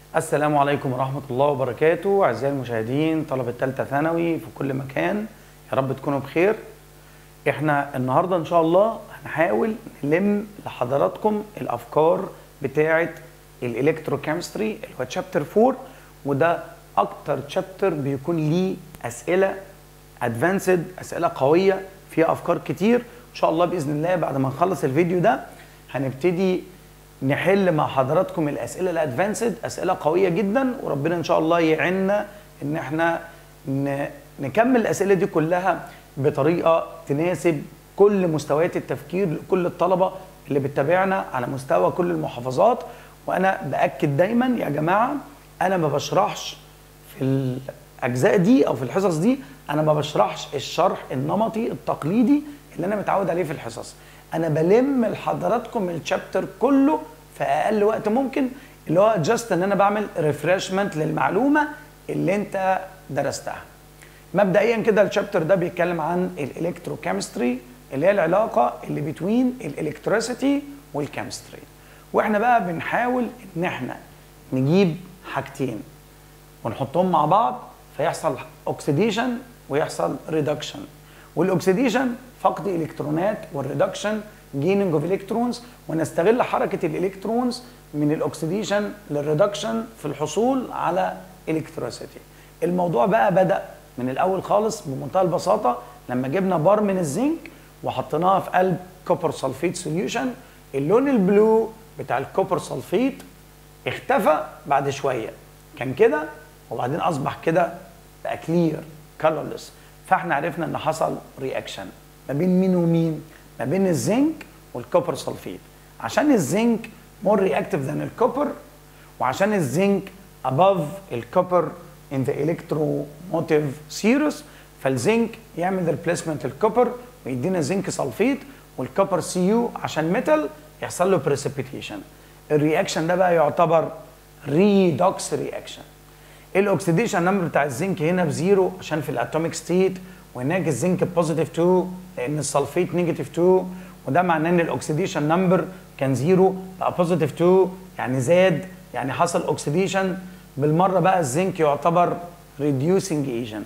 السلام عليكم ورحمة الله وبركاته أعزائي المشاهدين طلبة تالتة ثانوي في كل مكان يا رب تكونوا بخير احنا النهاردة إن شاء الله هنحاول نلم لحضراتكم الأفكار بتاعة الإلكتروكيمستري اللي هو تشابتر 4 وده أكتر تشابتر بيكون ليه أسئلة ادفانسد أسئلة قوية فيها أفكار كتير إن شاء الله بإذن الله بعد ما نخلص الفيديو ده هنبتدي نحل مع حضراتكم الاسئله الادفانسد اسئله قويه جدا وربنا ان شاء الله يعيننا ان احنا ن- نكمل الاسئله دي كلها بطريقه تناسب كل مستويات التفكير لكل الطلبه اللي بتتابعنا على مستوى كل المحافظات وانا باكد دايما يا جماعه انا ما بشرحش في الاجزاء دي او في الحصص دي انا ما بشرحش الشرح النمطي التقليدي اللي انا متعود عليه في الحصص انا بلم لحضراتكم الشابتر كله في اقل وقت ممكن اللي هو جاست ان انا بعمل ريفرشمنت للمعلومه اللي انت درستها مبدئيا كده الشابتر ده بيتكلم عن الالكتروكيمستري اللي هي العلاقه اللي بتوين الالكتريسيتي والكيمستري واحنا بقى بنحاول ان احنا نجيب حاجتين ونحطهم مع بعض فيحصل اوكسيديشن ويحصل ريدكشن والاكسيديشن فقد الكترونات والريدكشن جيننج اوف الكترونز ونستغل حركه الالكترونز من الاكسيديشن للريدكشن في الحصول على الكتريسيتي الموضوع بقى بدا من الاول خالص بمنتهى البساطه لما جبنا بار من الزنك وحطيناها في قلب كوبر سلفيت سوليوشن اللون البلو بتاع الكوبر سلفيت اختفى بعد شويه كان كده وبعدين اصبح كده بقى كلير كلرلس فاحنا عرفنا ان حصل رياكشن ما بين مين ومين ما بين الزنك والكوبر سلفيت عشان الزنك مور رياكتيف ذان الكوبر وعشان الزنك above الكوبر in the electromotive series فالزنك يعمل ريبليسمنت الكوبر ويدينا زنك سلفيت والكوبر سي يو عشان ميتال يحصل له بريسيبيتيشن الرياكشن ده بقى يعتبر ريدوكس رياكشن الاكسيديشن نمبر بتاع الزنك هنا بزيرو عشان في الاتوميك ستيت وهناك الزنك بوزيتيف 2 لان السلفيت نيجاتيف 2 وده معناه ان الاكسيديشن نمبر كان زيرو بقى بوزيتيف 2 يعني زاد يعني حصل اوكسيديشن بالمره بقى الزنك يعتبر ريديوسنج ايجنت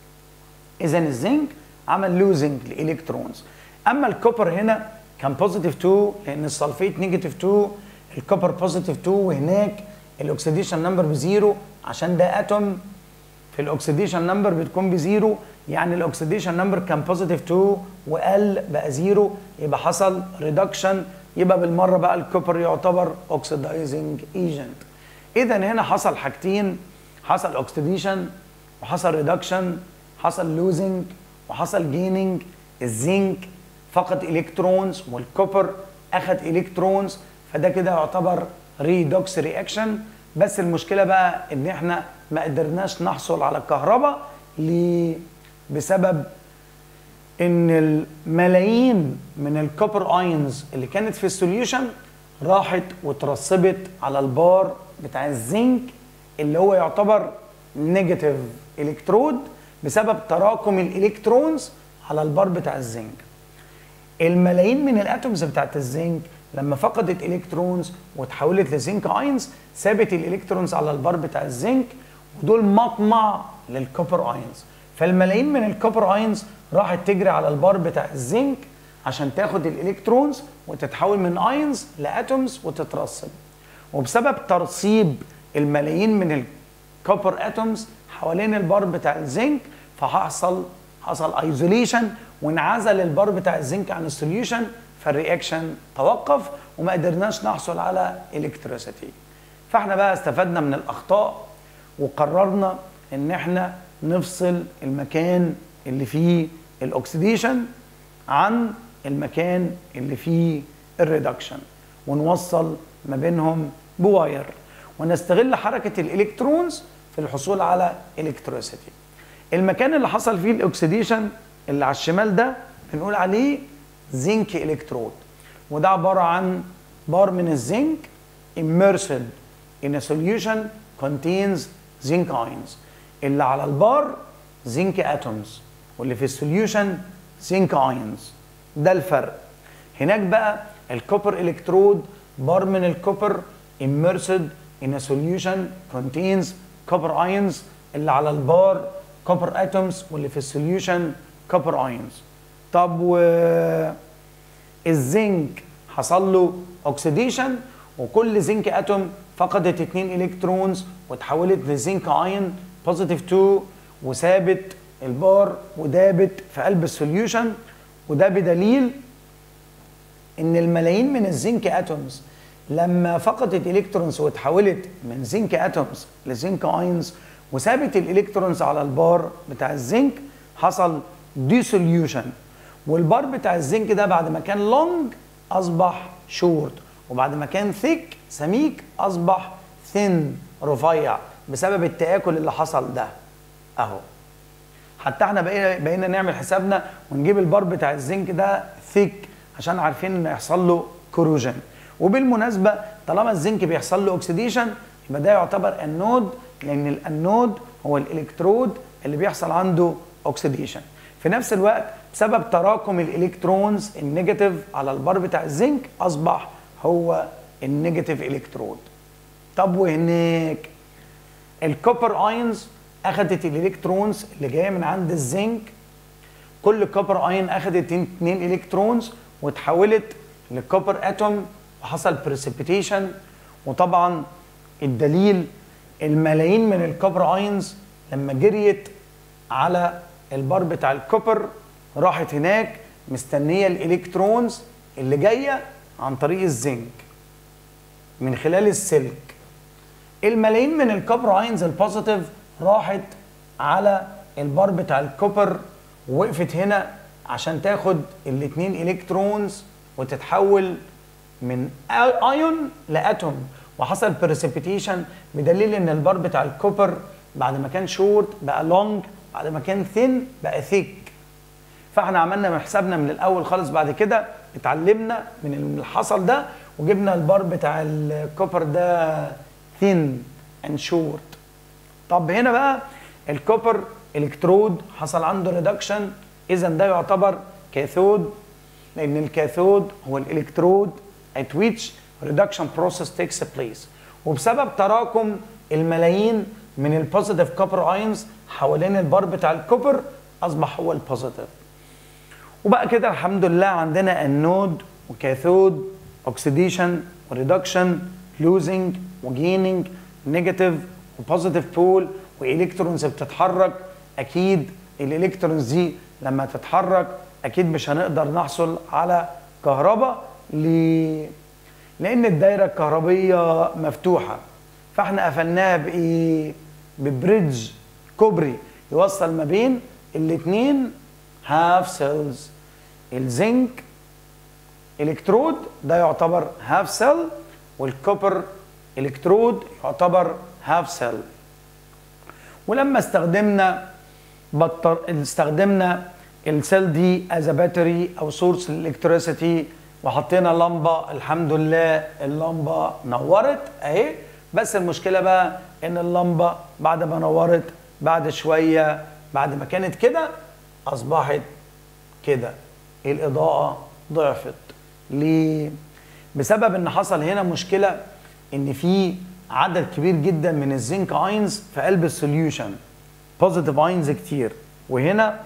اذا الزنك عمل لوزنج لالكترونز اما الكوبر هنا كان بوزيتيف 2 لان السلفيت نيجاتيف 2 الكوبر بوزيتيف 2 وهناك الاكسيديشن نمبر بزيرو عشان ده اتوم في الاكسيديشن نمبر بتكون بزيرو يعني الاكسيديشن نمبر كان بوزيتيف 2 وقل بقى زيرو يبقى حصل ريدكشن يبقى بالمره بقى الكوبر يعتبر اوكسيدايزنج ايجنت اذا هنا حصل حاجتين حصل اوكسيديشن وحصل ريدكشن حصل لوزنج وحصل جيننج الزنك فقد الكترونز والكوبر اخذ الكترونز فده كده يعتبر ريدوكس رياكشن بس المشكله بقى ان احنا ما قدرناش نحصل على الكهرباء ليه؟ بسبب ان الملايين من الكوبر اينز اللي كانت في السوليوشن راحت وترسبت على البار بتاع الزنك اللي هو يعتبر نيجاتيف الكترود بسبب تراكم الالكترونز على البار بتاع الزنك الملايين من الاتومز بتاعت الزنك لما فقدت الكترونز وتحولت لزنك اينز سابت الالكترونز على البار بتاع الزنك ودول مطمع للكوبر اينز فالملايين من الكوبر اينز راحت تجري على البار بتاع الزنك عشان تاخد الالكترونز وتتحول من اينز لاتومز وتترسب وبسبب ترسيب الملايين من الكوبر اتومز حوالين البار بتاع الزنك فحصل حصل ايزوليشن وانعزل البار بتاع الزنك عن السوليوشن فالرياكشن توقف وما قدرناش نحصل على الكتريسيتي فاحنا بقى استفدنا من الاخطاء وقررنا ان احنا نفصل المكان اللي فيه الاكسيديشن عن المكان اللي فيه الريدكشن ونوصل ما بينهم بواير ونستغل حركه الالكترونز في الحصول على الكتريسيتي المكان اللي حصل فيه الاكسيديشن اللي على الشمال ده بنقول عليه زنك الكترود وده عباره عن بار من الزنك immersed in a solution contains zinc ions اللي على البار زنك اتومز واللي في السوليوشن زنك ايونز ده الفرق هناك بقى الكوبر الكترود بار من الكوبر immersed in a solution contains copper ions اللي على البار copper atoms واللي في السوليوشن copper ions طب و الزنك حصل له اوكسيديشن وكل زنك اتوم فقدت اتنين الكترونز وتحولت لزنك اين بوزيتيف 2 وثابت البار ودابت في قلب السوليوشن وده بدليل ان الملايين من الزنك اتومز لما فقدت الكترونز وتحولت من زنك اتومز لزنك اينز وثابت الالكترونز على البار بتاع الزنك حصل ديسوليوشن والبار بتاع الزنك ده بعد ما كان لونج اصبح شورت وبعد ما كان ثيك سميك اصبح ثين رفيع بسبب التآكل اللي حصل ده اهو حتى احنا بقينا بقينا نعمل حسابنا ونجيب البار بتاع الزنك ده ثيك عشان عارفين ان يحصل له كوروجن وبالمناسبه طالما الزنك بيحصل له اوكسيديشن يبقى ده يعتبر انود لان الانود هو الالكترود اللي بيحصل عنده اوكسيديشن في نفس الوقت بسبب تراكم الالكترونز النيجاتيف على البار بتاع الزنك اصبح هو النيجاتيف الكترود طب وهناك الكوبر اينز اخذت الالكترونز اللي جايه من عند الزنك كل كوبر اين اخذت اتنين الكترونز وتحولت لكوبر اتوم وحصل بريسيبيتيشن وطبعا الدليل الملايين من الكوبر اينز لما جريت على البار بتاع الكوبر راحت هناك مستنيه الالكترونز اللي جايه عن طريق الزنك من خلال السلك الملايين من الكوبر اينز البوزيتيف راحت على البار بتاع الكوبر ووقفت هنا عشان تاخد الاتنين الكترونز وتتحول من ايون لاتوم وحصل بريسيبيتيشن بدليل ان البار بتاع الكوبر بعد ما كان شورت بقى لونج بعد ما كان ثين بقى ثيك فاحنا عملنا من حسابنا من الاول خالص بعد كده اتعلمنا من اللي حصل ده وجبنا البار بتاع الكوبر ده ثين اند شورت طب هنا بقى الكوبر الكترود حصل عنده ريدكشن اذا ده يعتبر كاثود لان الكاثود هو الالكترود at which reduction process takes place وبسبب تراكم الملايين من البوزيتيف كوبر اينز حوالين البار بتاع الكوبر اصبح هو البوزيتيف وبقى كده الحمد لله عندنا النود وكاثود اوكسيديشن وريدكشن لوزنج وجيننج نيجاتيف وبوزيتيف بول والكترونز بتتحرك اكيد الالكترونز دي لما تتحرك اكيد مش هنقدر نحصل على كهرباء ليه؟ لان الدايره الكهربيه مفتوحه فاحنا قفلناها بايه ببريدج كوبري يوصل ما بين الاثنين هاف سيلز الزنك الكترود ده يعتبر هاف سيل والكوبر الكترود يعتبر هاف سيل ولما استخدمنا بطر استخدمنا السيل دي از باتري او سورس للالكتريسيتي وحطينا لمبه الحمد لله اللمبه نورت اهي بس المشكله بقى ان اللمبه بعد ما نورت بعد شويه بعد ما كانت كده اصبحت كده الاضاءه ضعفت ليه بسبب ان حصل هنا مشكله ان في عدد كبير جدا من الزنك اينز في قلب السوليوشن بوزيتيف اينز كتير وهنا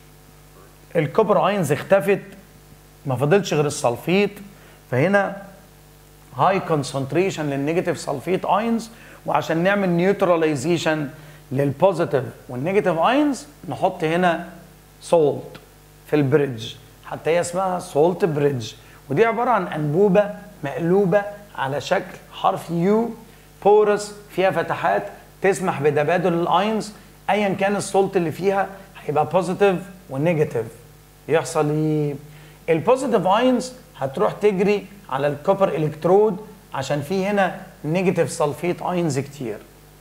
الكوبر اينز اختفت ما فضلش غير السلفيت فهنا هاي كونسنتريشن للنيجاتيف سلفيت اينز وعشان نعمل نيوتراليزيشن للبوزيتيف والنيجاتيف اينز نحط هنا سولت في البريدج حتى هي اسمها سولت بريدج ودي عباره عن انبوبه مقلوبه على شكل حرف يو بورس فيها فتحات تسمح بتبادل الاينز ايا كان السولت اللي فيها هيبقى بوزيتيف ونيجاتيف يحصل ايه البوزيتيف اينز هتروح تجري على الكوبر الكترود عشان في هنا نيجاتيف سلفيت اينز كتير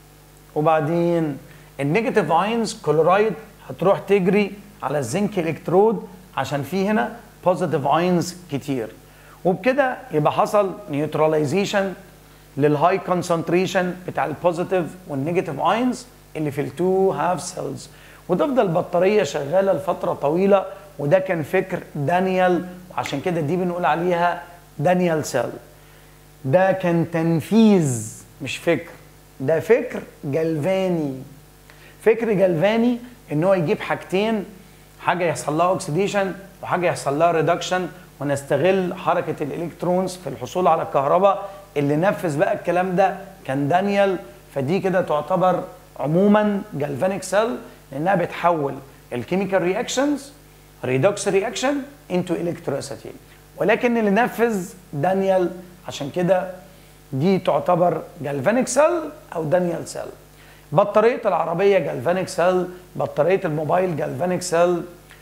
وبعدين النيجاتيف اينز كلورايد هتروح تجري على الزنك الكترود عشان في هنا بوزيتيف اينز كتير وبكده يبقى حصل نيوتراليزيشن للهاي كونسنتريشن بتاع البوزيتيف والنيجاتيف اينز اللي في التو هاف سيلز وتفضل البطاريه شغاله لفتره طويله وده كان فكر دانيال وعشان كده دي بنقول عليها دانيال سيل ده كان تنفيذ مش فكر ده فكر جلفاني فكر جلفاني ان هو يجيب حاجتين حاجه يحصل لها اوكسيديشن وحاجه يحصل لها ريدكشن ونستغل حركه الالكترونز في الحصول على الكهرباء اللي نفذ بقى الكلام ده كان دانيال فدي كده تعتبر عموما جالفانيك سيل لانها بتحول الكيميكال رياكشنز ريدوكس رياكشن انتو الكتريسيتي ولكن اللي نفذ دانيال عشان كده دي تعتبر جالفانيك سيل او دانيال سيل بطاريه العربيه جالفانيك سيل بطاريه الموبايل جالفانيك سيل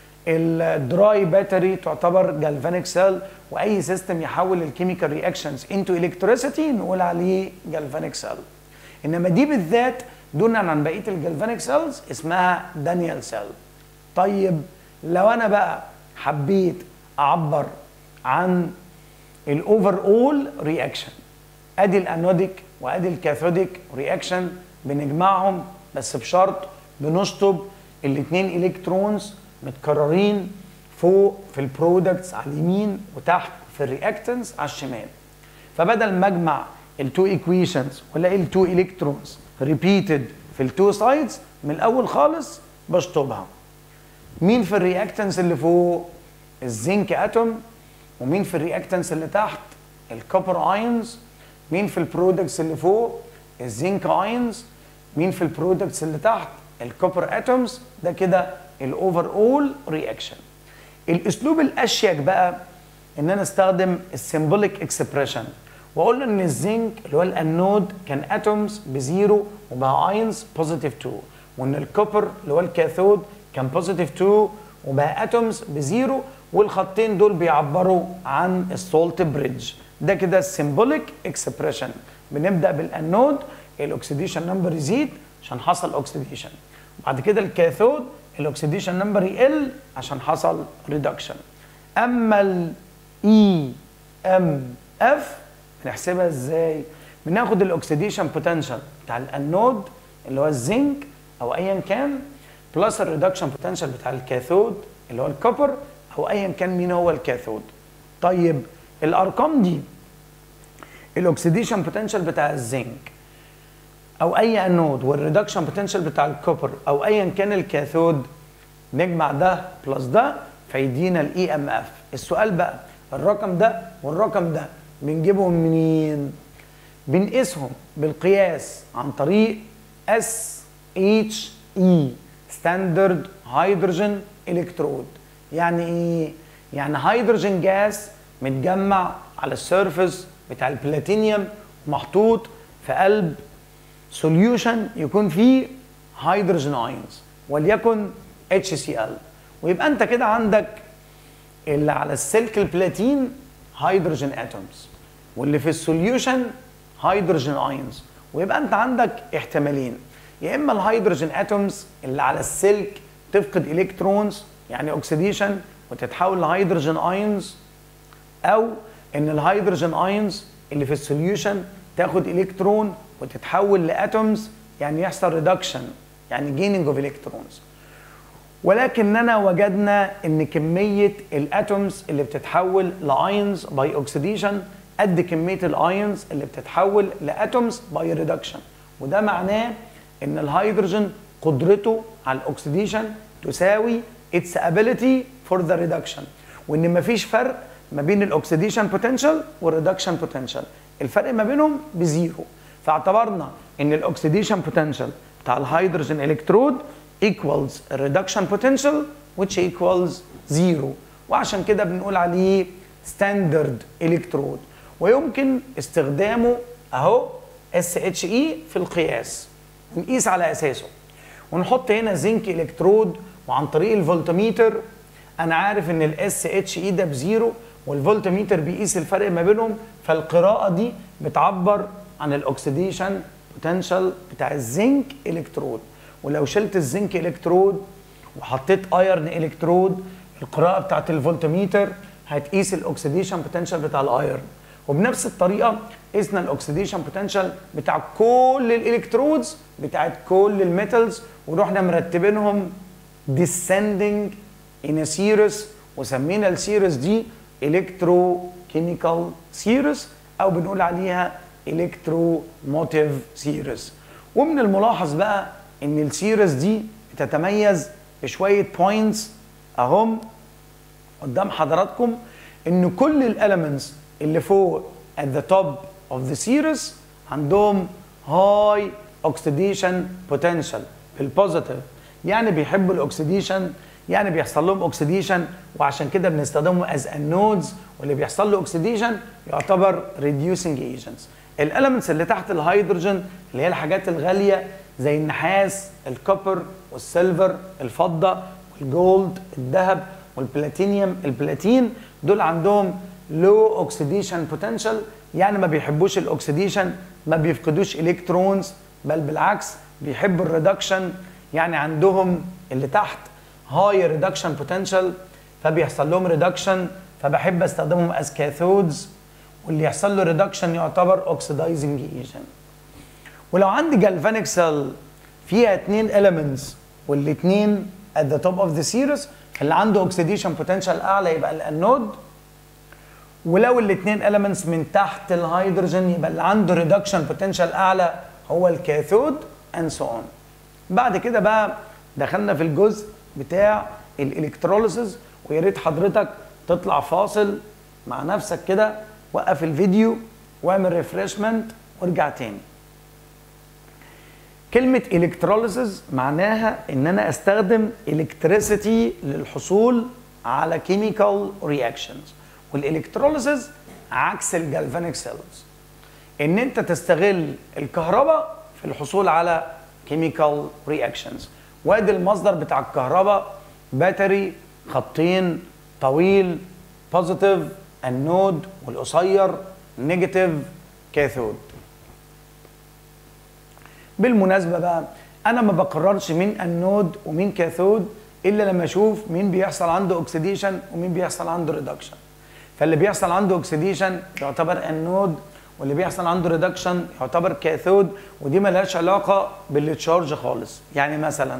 الدراي باتري تعتبر جالفانيك سيل واي سيستم يحول الكيميكال رياكشنز انتو الكتريسيتي نقول عليه جالفانيك سيل انما دي بالذات دونا عن بقيه الجالفانيك سيلز اسمها دانيال سيل طيب لو انا بقى حبيت اعبر عن الاوفر اول رياكشن ادي الانوديك وادي الكاثوديك رياكشن بنجمعهم بس بشرط بنشطب الاثنين الكترونز متكررين فوق في البرودكتس على اليمين وتحت في الرياكتنس على الشمال فبدل ما اجمع التو ايكويشنز والاقي التو الكترونز ريبيتد في التو سايدز من الاول خالص بشطبها مين في الرياكتنس اللي فوق الزنك اتوم ومين في الرياكتنس اللي تحت الكوبر ايونز مين في البرودكتس اللي فوق الزنك ايونز مين في البرودكتس اللي تحت الكوبر اتومز ده كده الاوفر اول رياكشن الاسلوب الاشيك بقى ان انا استخدم السيمبوليك اكسبريشن واقول ان الزنك اللي هو الانود كان اتومز بزيرو وبقى ايونز بوزيتيف 2 وان الكوبر اللي هو الكاثود كان بوزيتيف 2 وبقى اتومز بزيرو والخطين دول بيعبروا عن السولت بريدج ده كده السيمبوليك اكسبريشن بنبدا بالانود الاكسيديشن نمبر يزيد عشان حصل اوكسيديشن بعد كده الكاثود الاكسيديشن نمبر يقل عشان حصل ريدكشن اما الاي ام اف بنحسبها ازاي بناخد الاكسيديشن بوتنشال بتاع الانود اللي هو الزنك او ايا كان بلس الريدكشن بوتنشال بتاع الكاثود اللي هو الكوبر او ايا كان مين هو الكاثود طيب الارقام دي الاكسيديشن بوتنشال بتاع الزنك او اي انود والريدكشن بوتنشال بتاع الكوبر او ايا كان الكاثود نجمع ده بلس ده فيدينا الاي ام اف السؤال بقى الرقم ده والرقم ده بنجيبهم منين بنقيسهم بالقياس عن طريق اس اتش اي ستاندرد هيدروجين الكترود يعني ايه يعني هيدروجين جاس متجمع على السيرفس بتاع البلاتينيوم محطوط في قلب سوليوشن يكون فيه هيدروجين ايونز وليكن اتش سي ال ويبقى انت كده عندك اللي على السلك البلاتين هيدروجين اتومز واللي في السوليوشن هيدروجين ايونز ويبقى انت عندك احتمالين يا اما الهيدروجين اتومز اللي على السلك تفقد الكترونز يعني اوكسيديشن وتتحول لهيدروجين ايونز او ان الهيدروجين ايونز اللي في السوليوشن تاخد الكترون وتتحول لاتومز يعني يحصل ريدكشن يعني جيننج اوف الكترونز ولكننا وجدنا ان كميه الاتومز اللي بتتحول لايونز باي اوكسيديشن قد كميه الايونز اللي بتتحول لاتومز باي ريدكشن وده معناه ان الهيدروجين قدرته على الاكسيديشن تساوي its ability for the reduction وان مفيش فرق ما بين الاكسيديشن بوتنشال والريدكشن بوتنشال الفرق ما بينهم بزيرو فاعتبرنا ان الاكسيديشن بوتنشال بتاع الهيدروجين الكترود equals الريدكشن بوتنشال which equals زيرو وعشان كده بنقول عليه ستاندرد الكترود ويمكن استخدامه اهو اس اتش اي في القياس نقيس على اساسه ونحط هنا زنك الكترود وعن طريق الفولتميتر انا عارف ان الاس اتش اي ده بزيرو والفولتميتر بيقيس الفرق ما بينهم فالقراءه دي بتعبر عن الاكسيديشن بوتنشال بتاع الزنك الكترود ولو شلت الزنك الكترود وحطيت ايرن الكترود القراءه بتاعت الفولتميتر هتقيس الاكسيديشن بوتنشال بتاع الايرن وبنفس الطريقه قسنا الاكسيديشن بوتنشال بتاع كل الالكترودز بتاعت كل الميتالز ورحنا مرتبينهم descending in a series وسمينا السيريز دي الكترو كيميكال سيريز او بنقول عليها الكتروموتيف سيريز ومن الملاحظ بقى ان السيريز دي بتتميز بشويه بوينتس اهم قدام حضراتكم ان كل الاليمنتس اللي فوق at the top of the series عندهم high oxidation potential بالبوزيتيف يعني بيحبوا الاكسيديشن يعني بيحصل لهم اوكسيديشن وعشان كده بنستخدمه از انودز واللي بيحصل له اوكسيديشن يعتبر ريديوسنج ايجنتس الاليمنتس اللي تحت الهيدروجين اللي هي الحاجات الغاليه زي النحاس الكوبر والسيلفر الفضه والجولد الذهب والبلاتينيوم البلاتين دول عندهم لو اوكسيديشن بوتنشال يعني ما بيحبوش الاكسيديشن ما بيفقدوش الكترونز بل بالعكس بيحبوا الريدكشن يعني عندهم اللي تحت هاي ريدكشن بوتنشال فبيحصل لهم ريدكشن فبحب استخدمهم از كاثودز واللي يحصل له ريدكشن يعتبر اوكسيدايزنج ايجنت ولو عندي جالفانيك سيل فيها اثنين اليمنتس والاثنين at the top of the series اللي عنده اوكسيديشن بوتنشال اعلى يبقى الانود ولو الاثنين اليمنتس من تحت الهيدروجين يبقى اللي عنده ريدكشن بوتنشال اعلى هو الكاثود اند سو اون بعد كده بقى دخلنا في الجزء بتاع الالكتروليسيس ويا ريت حضرتك تطلع فاصل مع نفسك كده وقف الفيديو واعمل ريفرشمنت وارجع تاني كلمة الكتروليسيس معناها ان انا استخدم الكتريسيتي للحصول على كيميكال رياكشنز والالكتروليسيس عكس الجالفانيك سيلز ان انت تستغل الكهرباء في الحصول على كيميكال رياكشنز وادي المصدر بتاع الكهرباء باتري خطين طويل بوزيتيف النود والقصير نيجاتيف كاثود بالمناسبة بقى أنا ما بقررش مين النود ومين كاثود إلا لما أشوف مين بيحصل عنده أكسيديشن ومين بيحصل عنده ريدكشن فاللي بيحصل عنده أكسيديشن يعتبر النود واللي بيحصل عنده ريدكشن يعتبر كاثود ودي ملهاش علاقة بالتشارج خالص يعني مثلا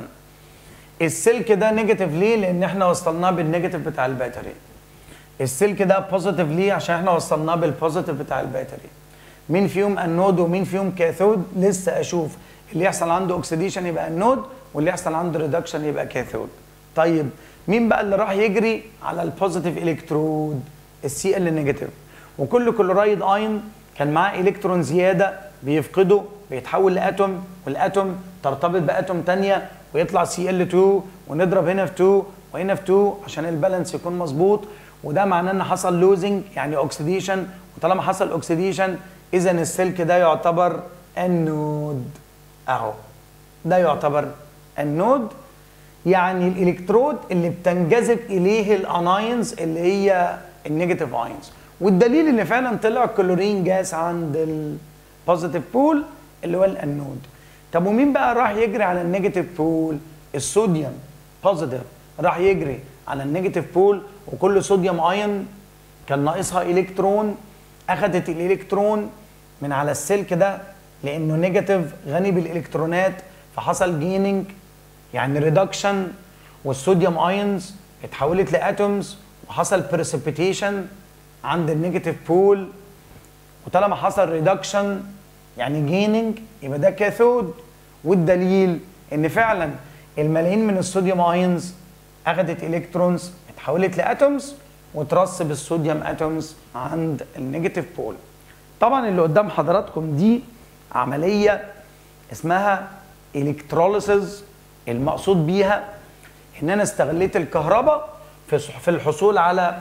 السلك ده نيجاتيف ليه؟ لأن احنا وصلناه بالنيجاتيف بتاع الباتري السلك ده بوزيتيف ليه؟ عشان احنا وصلناه بالبوزيتيف بتاع الباتري مين فيهم انود ومين فيهم كاثود لسه اشوف اللي يحصل عنده اوكسيديشن يبقى انود واللي يحصل عنده ريدكشن يبقى كاثود طيب مين بقى اللي راح يجري على البوزيتيف الكترود السي ال نيجاتيف وكل كلورايد اين كان معاه الكترون زياده بيفقده بيتحول لاتوم والاتوم ترتبط باتوم ثانيه ويطلع سي ال 2 ونضرب هنا في 2 وهنا في 2 عشان البالانس يكون مظبوط وده معناه ان حصل لوزنج يعني اوكسيديشن وطالما حصل اوكسيديشن اذا السلك ده يعتبر النود اهو ده يعتبر النود يعني الالكترود اللي بتنجذب اليه الاناينز اللي هي النيجاتيف اينز والدليل ان فعلا طلع كلورين جاس عند البوزيتيف بول اللي هو الانود طب ومين بقى راح يجري على النيجاتيف بول الصوديوم بوزيتيف راح يجري على النيجاتيف بول وكل صوديوم ايون كان ناقصها الكترون اخذت الالكترون من على السلك ده لانه نيجاتيف غني بالالكترونات فحصل جيننج يعني ريدكشن والصوديوم ايونز اتحولت لاتومز وحصل بريسبيتيشن عند النيجاتيف بول وطالما حصل ريدكشن يعني جيننج يبقى ده كاثود والدليل ان فعلا الملايين من الصوديوم ايونز اخذت الكترونز اتحولت لاتومز وترسب الصوديوم اتومز عند النيجاتيف بول طبعا اللي قدام حضراتكم دي عمليه اسمها الكتروليسيس المقصود بيها ان انا استغليت الكهرباء في في الحصول على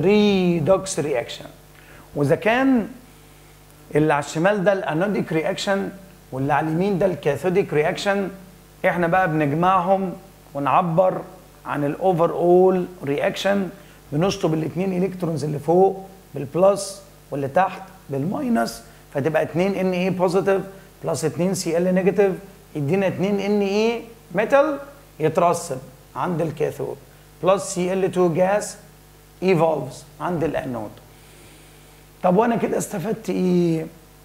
ريدوكس رياكشن واذا كان اللي على الشمال ده الانوديك رياكشن واللي على اليمين ده الكاثوديك رياكشن احنا بقى بنجمعهم ونعبر عن الاوفر اول رياكشن بنشطب الاثنين الكترونز اللي فوق بالبلس واللي تحت بالماينس فتبقى 2 ان اي بوزيتيف بلس 2 سي ال نيجاتيف يدينا 2 ان اي ميتال يترسب عند الكاثود بلس سي ال 2 جاس ايفولفز عند الانود طب وانا كده استفدت ايه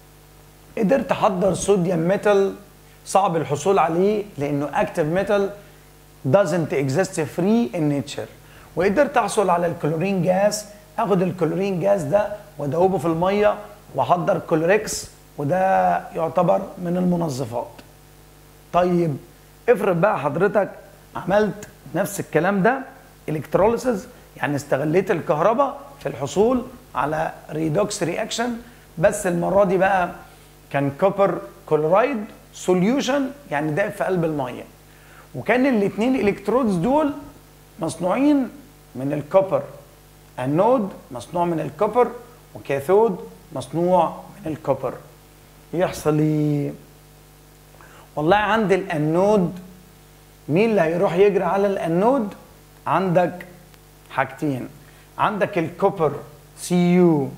قدرت احضر صوديوم ميتال صعب الحصول عليه لانه اكتف ميتال doesn't exist free in nature وقدرت احصل على الكلورين جاس اخد الكلورين جاس ده وادوبه في الميه واحضر كلوريكس وده يعتبر من المنظفات طيب افرض بقى حضرتك عملت نفس الكلام ده الكتروليسيس يعني استغليت الكهرباء في الحصول على ريدوكس رياكشن بس المره دي بقى كان كوبر كلورايد سوليوشن يعني دائب في قلب الميه وكان الاثنين الكترودز دول مصنوعين من الكوبر النود مصنوع من الكوبر وكاثود مصنوع من الكوبر يحصل ايه والله عند الانود مين اللي هيروح يجري على الانود عندك حاجتين عندك الكوبر سي يو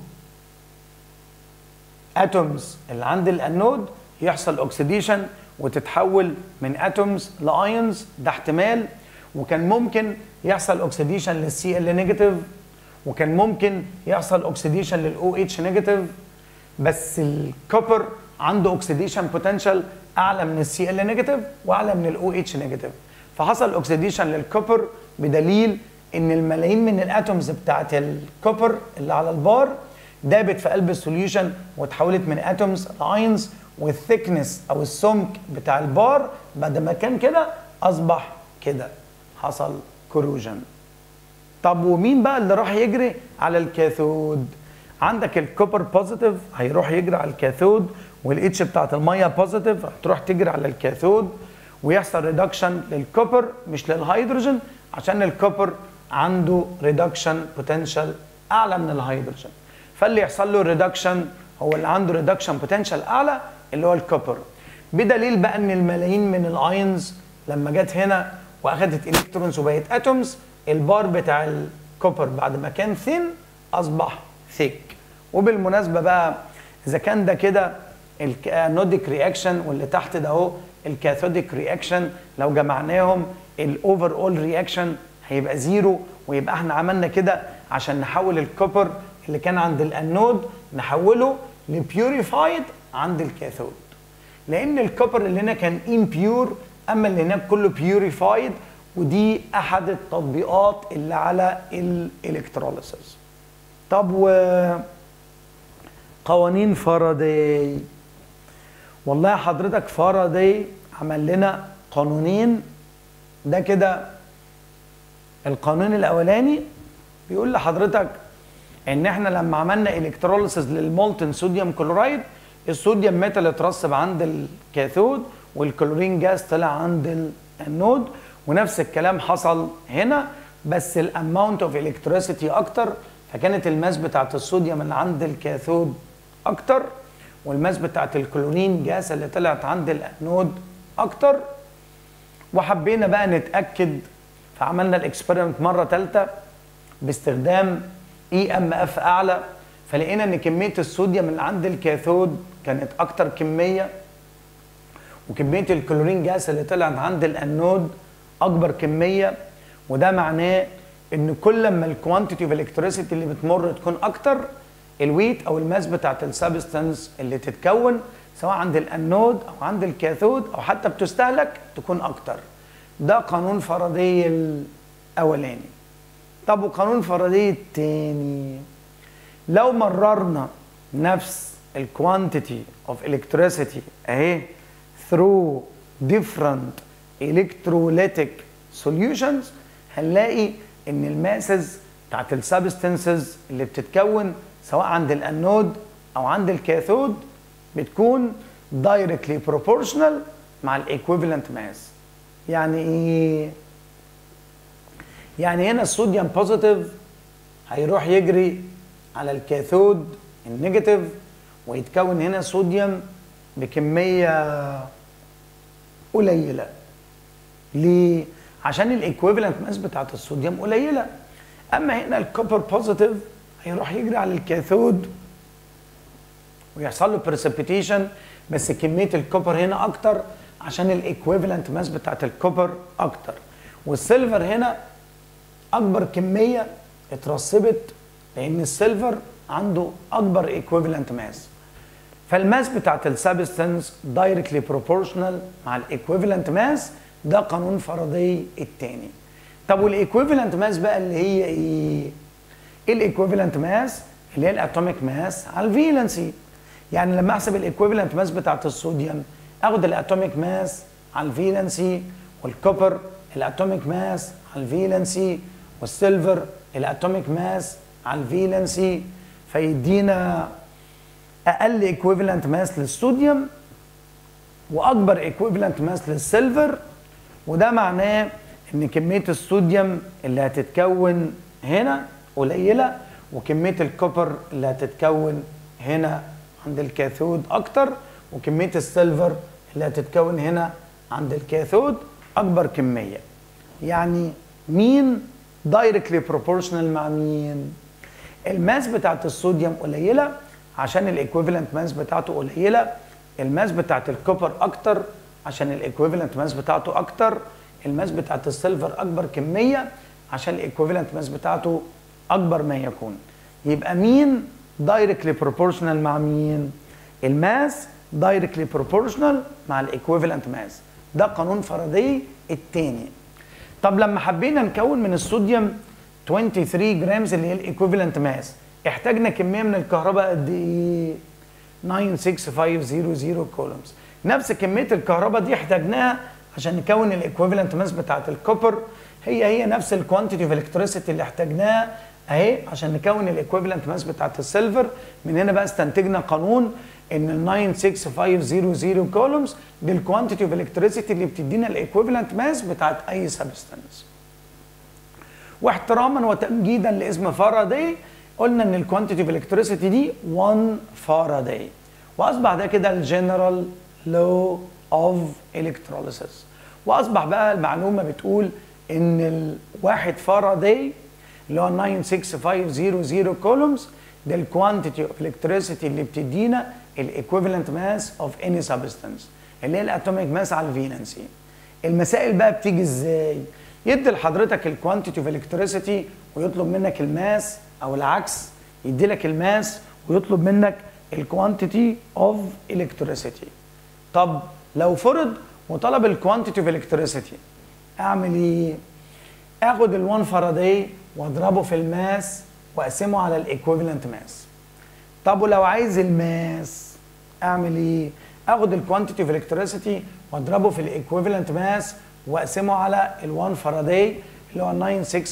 اتومز اللي عند الانود يحصل اوكسيديشن وتتحول من اتومز لايونز ده احتمال وكان ممكن يحصل اوكسيديشن للسي ال نيجاتيف وكان ممكن يحصل اوكسيديشن للاو اتش نيجاتيف بس الكوبر عنده اوكسيديشن بوتنشال اعلى من السي ال نيجاتيف واعلى من الاو اتش نيجاتيف فحصل اوكسيديشن للكوبر بدليل ان الملايين من الاتومز بتاعت الكوبر اللي على البار دابت في قلب السوليوشن وتحولت من اتومز لاينز والثيكنس او السمك بتاع البار بعد ما كان كده اصبح كده حصل كروجن طب ومين بقى اللي راح يجري على الكاثود عندك الكوبر بوزيتيف هيروح يجري على الكاثود والاتش بتاعت الميه بوزيتيف هتروح تجري على الكاثود ويحصل ريدكشن للكوبر مش للهيدروجين عشان الكوبر عنده ريدكشن بوتنشال اعلى من الهيدروجين فاللي يحصل له ريدكشن هو اللي عنده ريدكشن بوتنشال اعلى اللي هو الكوبر بدليل بقى ان الملايين من الاينز لما جت هنا واخدت الكترونز وبقت اتومز البار بتاع الكوبر بعد ما كان ثين اصبح ثيك وبالمناسبه بقى اذا كان ده كده الانوديك رياكشن واللي تحت ده اهو الكاثوديك رياكشن لو جمعناهم الاوفر اول رياكشن هيبقى زيرو ويبقى احنا عملنا كده عشان نحول الكوبر اللي كان عند الانود نحوله لبيوريفايد عند الكاثود لان الكوبر اللي هنا كان امبيور اما اللي هناك كله بيوريفايد ودي احد التطبيقات اللي على الالكتروليسيس طب و قوانين فاراداي والله حضرتك فاراداي عمل لنا قانونين ده كده القانون الاولاني بيقول لحضرتك ان احنا لما عملنا الكتروليسيس للمولتن صوديوم كلورايد الصوديوم ميتال اترسب عند الكاثود والكلورين جاز طلع عند النود ونفس الكلام حصل هنا بس الاماونت اوف الكتريسيتي اكتر فكانت الماس بتاعت الصوديوم اللي عند الكاثود اكتر والماس بتاعت الكلورين جاز اللي طلعت عند الانود اكتر وحبينا بقى نتاكد فعملنا الاكسبيرمنت مره ثالثه باستخدام اي ام اف اعلى فلقينا ان كميه الصوديوم اللي عند الكاثود كانت اكتر كميه وكميه الكلورين جاس اللي طلعت عند الانود اكبر كميه وده معناه ان كل ما الكوانتيتي اوف الكتريسيتي اللي بتمر تكون اكتر الويت او الماس بتاعت السبستانس اللي تتكون سواء عند الانود او عند الكاثود او حتى بتستهلك تكون اكتر ده قانون فاراداي الاولاني طب وقانون فاراداي التاني لو مررنا نفس الكوانتيتي اوف الكتريسيتي اهي through different electrolytic solutions هنلاقي ان الماسز بتاعت السبستنسز اللي بتتكون سواء عند الانود او عند الكاثود بتكون directly proportional مع الايكويفالنت ماس يعني ايه يعني هنا الصوديوم بوزيتيف هيروح يجري على الكاثود النيجاتيف ويتكون هنا صوديوم بكميه قليله ليه عشان الايكويفالنت ماس بتاعت الصوديوم قليله اما هنا الكوبر بوزيتيف هيروح يجري على الكاثود ويحصل له بريسبيتيشن بس كميه الكوبر هنا اكتر عشان الايكويفالنت ماس بتاعت الكوبر اكتر والسيلفر هنا اكبر كميه اترسبت لان السيلفر عنده اكبر ايكويفالنت ماس فالماس بتاعت السبستنس دايركتلي بروبورشنال مع الايكويفالنت ماس ده قانون فاراداي الثاني طب والايكويفالنت ماس بقى اللي هي ايه ايه الايكويفالنت ماس اللي هي الاتوميك ماس على الفيلنسي يعني لما احسب الايكويفالنت ماس بتاعت الصوديوم اخد الاتوميك ماس على الفيلنسي والكوبر الاتوميك ماس على الفيلنسي والسيلفر الاتوميك ماس على الفيلنسي فيدينا اقل ايكويفالنت ماس للصوديوم واكبر ايكويفالنت ماس للسيلفر وده معناه ان كميه الصوديوم اللي هتتكون هنا قليله وكميه الكوبر اللي هتتكون هنا عند الكاثود اكتر وكميه السيلفر اللي هتتكون هنا عند الكاثود اكبر كميه يعني مين دايركتلي بروبورشنال مع مين الماس بتاعت الصوديوم قليله عشان الايكويفالنت ماس بتاعته قليله الماس بتاعت الكوبر اكتر عشان الايكويفالنت ماس بتاعته اكتر الماس بتاعت السيلفر اكبر كميه عشان الايكويفالنت ماس بتاعته اكبر ما يكون يبقى مين دايركتلي بروبورشنال مع مين الماس دايركتلي بروبورشنال مع الايكويفالنت ماس ده قانون فاراداي الثاني طب لما حبينا نكون من الصوديوم 23 جرامز اللي هي الايكويفالنت ماس احتاجنا كميه من الكهرباء قد ايه 96500 كولومز نفس كميه الكهرباء دي احتاجناها عشان نكون الايكويفالنت ماس بتاعت الكوبر هي هي نفس الكوانتيتي اوف الكتريسيتي اللي احتاجناها اهي عشان نكون الايكويفالنت ماس بتاعت السيلفر من هنا بقى استنتجنا قانون ان ال 96500 كولومز دي الكوانتيتي اوف الكتريسيتي اللي بتدينا الايكويفالنت ماس بتاعت اي سبستانس واحتراما وتمجيدا لاسم فاراداي قلنا ان الكوانتيتي اوف الكتريسيتي دي 1 فاراداي واصبح ده كده الجنرال لو اوف الكتروليسيس واصبح بقى المعلومه بتقول ان الواحد فاراداي اللي هو 96500 كولومز ده الكوانتيتي اوف الكتريسيتي اللي بتدينا الايكويفالنت ماس اوف اني سبستانس اللي هي الاتوميك ماس على الفالنسي المسائل بقى بتيجي ازاي يدي لحضرتك الكوانتيتي اوف الكتريسيتي ويطلب منك الماس او العكس يدي لك الماس ويطلب منك الكوانتيتي اوف الكتريسيتي طب لو فرض وطلب الكوانتيتي اوف الكتريسيتي اعمل ايه اخد ال1 فاراداي واضربه في الماس واقسمه على الايكويفالنت ماس طب ولو عايز الماس اعمل ايه اخد الكوانتيتي اوف الكتريسيتي واضربه في الايكويفالنت ماس واقسمه على ال1 فاراداي اللي هو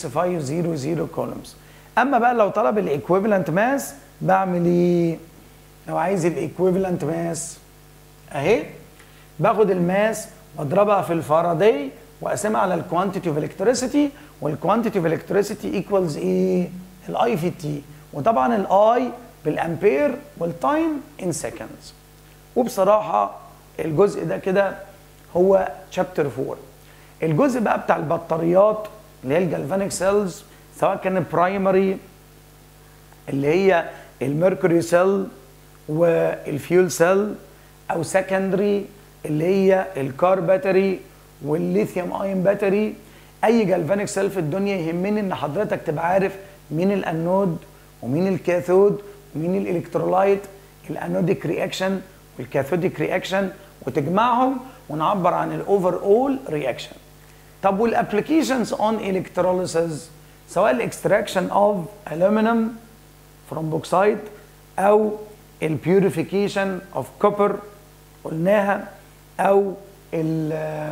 96500 كولومز اما بقى لو طلب الايكويفالنت ماس بعمل ايه لو عايز الايكويفالنت ماس اهي باخد الماس واضربها في الفاراداي واقسمها على الكوانتيتي اوف الكتريسيتي والكوانتيتي اوف الكتريسيتي ايكوالز ايه الاي في تي وطبعا الاي بالامبير والتايم ان سكندز وبصراحه الجزء ده كده هو شابتر 4 الجزء بقى بتاع البطاريات اللي هي الجالفانيك سيلز سواء كان برايمري اللي هي الميركوري سيل والفيول سيل او سكندري اللي هي الكار باتري والليثيوم ايون باتري اي جالفانيك سيل في الدنيا يهمني ان حضرتك تبقى عارف مين الانود ومين الكاثود ومين الالكترولايت الانوديك رياكشن والكاثوديك رياكشن وتجمعهم ونعبر عن الاوفر اول رياكشن طب والابلكيشنز اون الكتروليسيس سواء الاكستراكشن اوف الومنيوم فروم بوكسايت او البيوريفيكيشن اوف كوبر قلناها او ال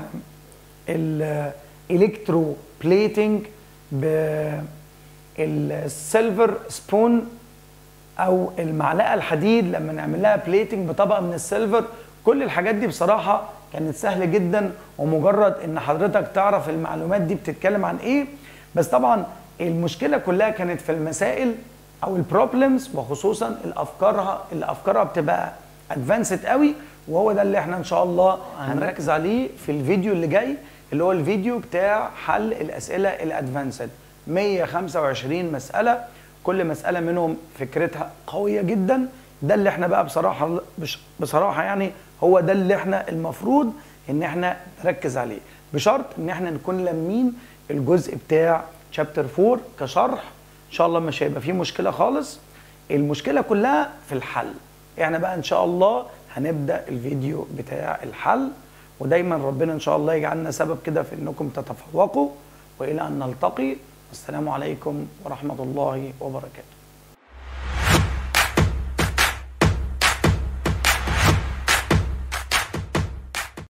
الالكترو بليتنج بالسيلفر سبون او المعلقه الحديد لما نعمل لها بليتنج بطبقه من السيلفر كل الحاجات دي بصراحه كانت سهله جدا ومجرد ان حضرتك تعرف المعلومات دي بتتكلم عن ايه بس طبعا المشكله كلها كانت في المسائل او البروبلمز وخصوصا الافكارها اللي افكارها بتبقى ادفانسد قوي وهو ده اللي احنا ان شاء الله هنركز عليه في الفيديو اللي جاي اللي هو الفيديو بتاع حل الاسئله الادفانسد 125 مساله كل مساله منهم فكرتها قويه جدا ده اللي احنا بقى بصراحه بصراحه يعني هو ده اللي احنا المفروض ان احنا نركز عليه بشرط ان احنا نكون لامين الجزء بتاع شابتر 4 كشرح ان شاء الله مش هيبقى فيه مشكله خالص المشكله كلها في الحل احنا بقى ان شاء الله هنبدا الفيديو بتاع الحل ودايما ربنا ان شاء الله يجعلنا سبب كده في انكم تتفوقوا والى ان نلتقي والسلام عليكم ورحمه الله وبركاته